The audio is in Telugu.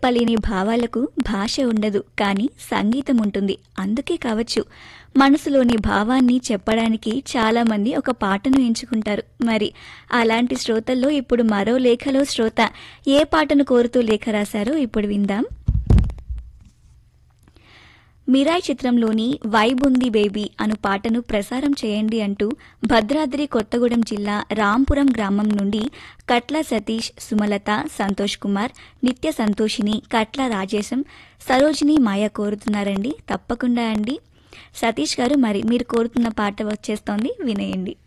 చెప్పలేని భావాలకు భాష ఉండదు కానీ సంగీతం ఉంటుంది అందుకే కావచ్చు మనసులోని భావాన్ని చెప్పడానికి చాలా మంది ఒక పాటను ఎంచుకుంటారు మరి అలాంటి శ్రోతల్లో ఇప్పుడు మరో లేఖలో శ్రోత ఏ పాటను కోరుతూ లేఖ రాశారో ఇప్పుడు విందాం మిరాయ్ చిత్రంలోని వైబుంది బేబీ అను పాటను ప్రసారం చేయండి అంటూ భద్రాద్రి కొత్తగూడెం జిల్లా రాంపురం గ్రామం నుండి కట్ల సతీష్ సుమలత సంతోష్ కుమార్ నిత్య సంతోషిని కట్ల రాజేశం సరోజిని మాయ కోరుతున్నారండి తప్పకుండా అండి సతీష్ గారు మరి మీరు కోరుతున్న పాట వచ్చేస్తోంది వినేయండి